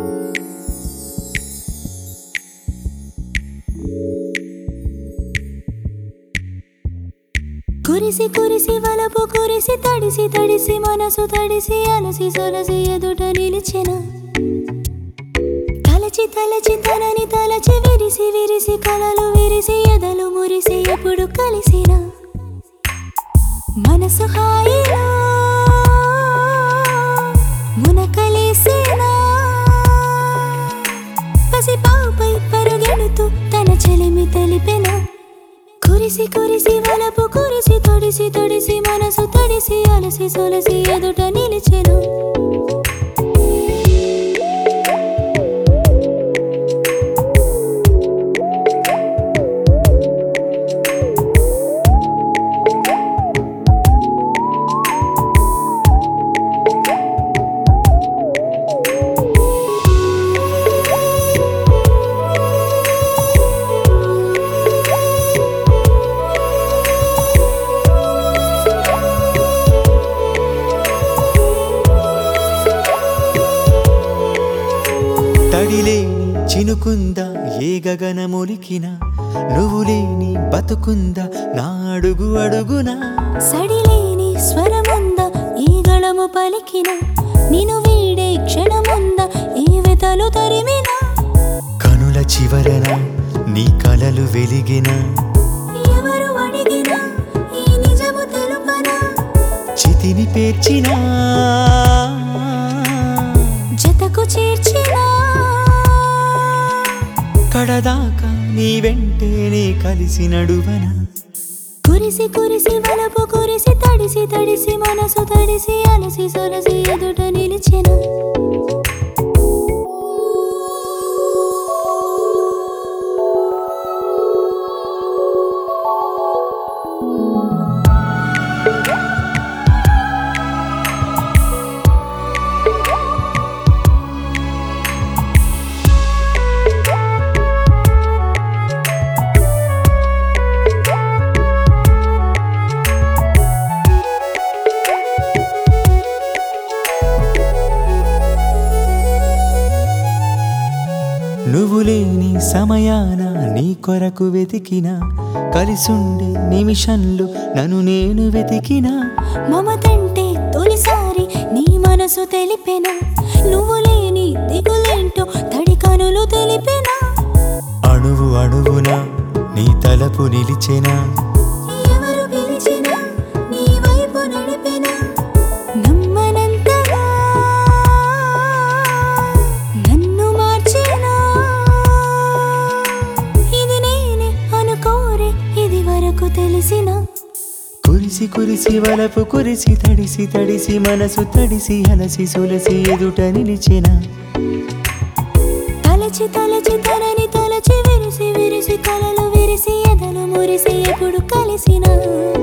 కురిసి కురిసి వలపు కురిసి తడిసి తడిసి మనసు తడిసి అలసి సొలసి ఎదుట నిలిచెన తలచి తలచి తనని తలచి విరిసి విరిసి కలలు విరిసి ఎదలు మురిసి ఎప్పుడు కలిసిన మనసు హాయిలో మునకలేసేనా పసి పాపై పరుగెడుతూ తన చెలిమి తెలిపెన కురిసి కురిసి వలపు కురిసి తొడిసి తొడిసి మనసు తడిసి అలసి సొలసి ఎదుట నిలిచెను తడిలేని చినుకుందా ఏ గగనములికిన నువ్వు లేని బతుకుందా నా అడుగు అడుగునా సడిలేని స్వరముంద ఈ గళము పలికిన నిను వీడే క్షణముంద ఈ వెతలు తరిమిన కనుల చివరన నీ కలలు వెలిగిన ఎవరు అడిగినా ఈ నిజము తెలుపనా చితిని పేర్చినా జతకు చేర్చినా కడదాకా నీ వెంటే నీ కలిసి నడువన కురిసి కురిసి వలపు కురిసి తడిసి తడిసి మనసు తడిసి అలసి సొలసి ఎదుట నిలిచెన నువ్వు లేని సమయాన నీ కొరకు వెతికిన కలిసుండే నిమిషంలో నన్ను నేను వెతికినా మమతంటే తొలిసారి నీ మనసు తెలిపెన నువ్వు లేని దిగులేంటో తడి కనులు తెలిపెన అణువు అణువున నీ తలపు నిలిచెనా ఎవరు పిలిచినా నీ వైపు నడిపెన నమ్మనంతగా నన్ను మార్చినా ఇది నేనే అనుకోరే ఇది వరకు తెలిసిన కురిసి కురిసి వలపు కురిసి తడిసి తడిసి మనసు తడిసి అలసి సులసి ఎదుట నిలిచిన తలచి తలచి తనని తలచి విరిసి విరిసి కలలు విరిసి ఎదలు మురిసి ఎప్పుడు కలిసిన